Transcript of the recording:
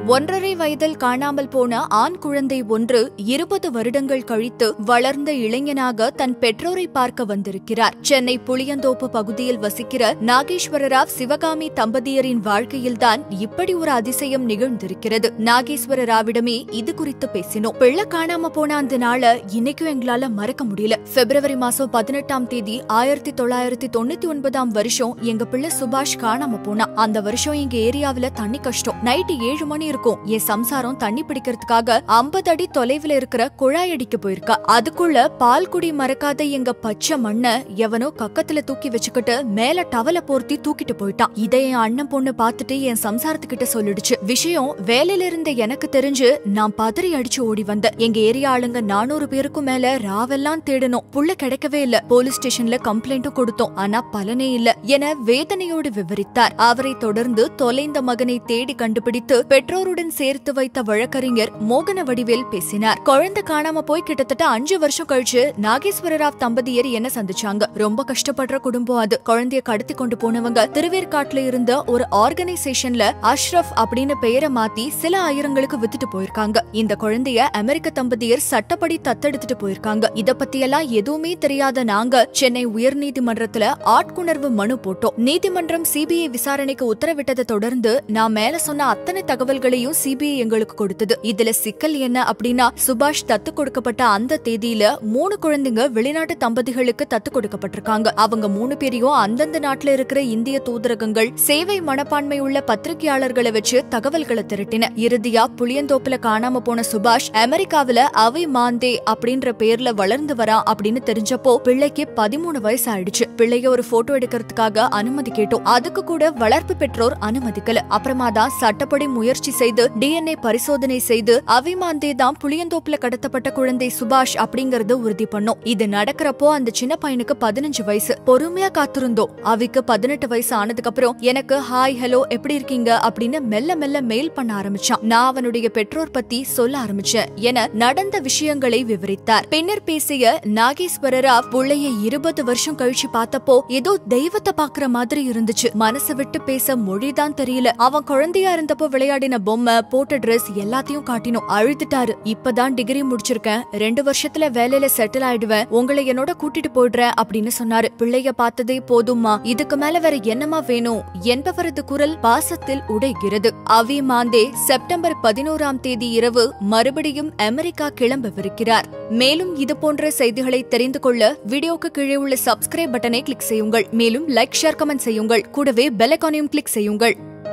ஒன்றரை வயதில் காணாமல் போன ஆண் குழந்தை ஒன்று இருபது வருடங்கள் கழித்து வளர்ந்த இளைஞனாக தன் பெற்றோரை பார்க்க வந்திருக்கிறார் சென்னை புளியந்தோப்பு பகுதியில் வசிக்கிற நாகேஸ்வர ராவ் சிவகாமி தம்பதியரின் வாழ்க்கையில்தான் இப்படி ஒரு அதிசயம் நிகழ்ந்திருக்கிறது நாகேஸ்வர ராவிடமே இது குறித்து பேசினோம் பிள்ளை காணாம போன அந்த நாள இன்னைக்கும் எங்களால மறக்க முடியல பிப்ரவரி மாசம் பதினெட்டாம் தேதி ஆயிரத்தி தொள்ளாயிரத்தி தொண்ணூத்தி ஒன்பதாம் வருஷம் எங்க பிள்ளை சுபாஷ் காணாம போனா அந்த வருஷம் எங்க ஏரியாவுல தண்ணி கஷ்டம் நைட்டு ஏழு மணி இருக்கும் என் சம்சாரம் தண்ணி பிடிக்கிறதுக்காக ஐம்பது அடி தொலைவுல இருக்கிற குழாய் அடிக்க போயிருக்கா அதுக்குள்ள பால்குடி மறக்காத எங்க பச்சை மண்ண எவனோ கக்கத்துல தூக்கி வச்சுக்கிட்டு மேல டவல போர்த்தி தூக்கிட்டு போயிட்டான் இதை என் அண்ணன் பொண்ணு பார்த்துட்டு என் சம்சாரத்துக்கிட்ட சொல்லிடுச்சு விஷயம் வேலையில இருந்த எனக்கு தெரிஞ்சு நான் பதறி அடிச்சு ஓடி வந்தேன் எங்க ஏரியா ஆளுங்க நானூறு பேருக்கும் மேல ராவெல்லாம் தேடணும் புள்ள கிடைக்கவே இல்ல போலீஸ் ஸ்டேஷன்ல கம்ப்ளைண்ட்டும் கொடுத்தோம் ஆனா பலனே இல்ல என வேதனையோடு விவரித்தார் அவரை தொடர்ந்து தொலைந்த மகனை தேடி கண்டுபிடித்து பெற்றோருடன் சேர்த்து வைத்த வழக்கறிஞர் மோகன வடிவேல் பேசினார் குழந்தை காணாம போய் கிட்டத்தட்ட அஞ்சு வருஷம் கழிச்சு நாகேஸ்வர ராவ் தம்பதியர் என்ன சந்திச்சாங்க ரொம்ப கஷ்டப்படுற குடும்பம் அது குழந்தைய கடத்தி கொண்டு போனவங்க திருவேற்காட்டுல இருந்த ஒரு ஆர்கனைசேஷன்ல அஷ்ரஃப் அப்படின்னு பெயரை மாத்தி சில ஆயிரங்களுக்கு வித்துட்டு போயிருக்காங்க இந்த குழந்தைய அமெரிக்க தம்பதியர் சட்டப்படி தத்தெடுத்துட்டு போயிருக்காங்க இத பத்தியெல்லாம் எதுவுமே தெரியாத நாங்க சென்னை உயர்நீதிமன்றத்துல ஆட்குணர்வு மனு போட்டோம் நீதிமன்றம் சிபிஐ விசாரணைக்கு உத்தரவிட்டதை தொடர்ந்து நான் மேல சொன்ன அத்தனை தகவல்களையும் சிபிஐ எங்களுக்கு கொடுத்தது இதுல சிக்கல் என்ன அப்படின்னா சுபாஷ் தத்து கொடுக்கப்பட்ட அந்த தேதியில மூணு குழந்தைங்க வெளிநாட்டு தம்பதிகளுக்கு தத்து கொடுக்கப்பட்டிருக்காங்க அவங்க மூணு பேரையும் அந்தந்த நாட்டுல இருக்கிற இந்திய தூதரகங்கள் சேவை மனப்பான்மை உள்ள பத்திரிகையாளர்களை வச்சு தகவல்களை திரட்டின இறுதியா புளியந்தோப்புல காணாம போன சுபாஷ் அமெரிக்காவுல அவை மாந்தே அப்படின்ற பேர்ல வளர்ந்து வரான் அப்படின்னு தெரிஞ்சப்போ பிள்ளைக்கு பதிமூணு வயசு ஆயிடுச்சு பிள்ளைய ஒரு போட்டோ எடுக்கிறதுக்காக அனுமதி கேட்டோம் அதுக்கு கூட வளர்ப்பு பெற்றோர் அனுமதிக்கல அப்புறமா தான் சட்டப்படி முயற்சி செய்து டிஎன்ஏ பரிசோதனை செய்து அவிமாந்தே தான் புளியந்தோப்புல கடத்தப்பட்ட குழந்தை சுபாஷ் அப்படிங்கறத உறுதி பண்ணோம் இது நடக்கிறப்போ அந்த சின்ன பையனுக்கு பதினஞ்சு வயசு பொறுமையா காத்திருந்தோம் அவிக்கு பதினெட்டு வயசு ஆனதுக்கு அப்புறம் எனக்கு ஹாய் ஹலோ எப்படி இருக்கீங்க அப்படின்னு மெல்ல மெல்ல மெயில் பண்ண ஆரம்பிச்சான் நான் அவனுடைய பெற்றோர் பத்தி சொல்ல ஆரம்பிச்சேன் என நடந்த விஷயங்களை விவரித்தார் பின்னர் பேசிய நாகேஸ்வர ராவ் புள்ளைய இருபது வருஷம் கழிச்சு பார்த்தப்போ ஏதோ தெய்வத்தை பாக்குற மாதிரி இருந்துச்சு மனசு விட்டு பேச மொழிதான் தெரியல அவன் குழந்தையா இருந்தப்போ விளையாடின பொம்மை போட்ட Dress எல்லாத்தையும் காட்டினோம் அழுதுட்டாரு இப்பதான் டிகிரி முடிச்சிருக்கேன் ரெண்டு வருஷத்துல வேலையில செட்டில் ஆயிடுவேன் உங்களை என்னோட கூட்டிட்டு போயிடுறேன் அப்படின்னு சொன்னாரு பிள்ளைய பார்த்ததே போதும்மா இதுக்கு மேல வேற என்னமா வேணும் என்பவரது குரல் பாசத்தில் உடைகிறது அவி மாந்தே செப்டம்பர் பதினோராம் தேதி இரவு மறுபடியும் அமெரிக்கா கிளம்பவிருக்கிறார் மேலும் இது போன்ற செய்திகளை தெரிந்து கொள்ள வீடியோக்கு கீழே உள்ள சப்ஸ்கிரைப் பட்டனை கிளிக் செய்யுங்கள் மேலும் லைக் ஷேர் கமெண்ட் செய்யுங்கள் கூடவே பெல் ஐகானையும் கிளிக் செய்யுங்கள்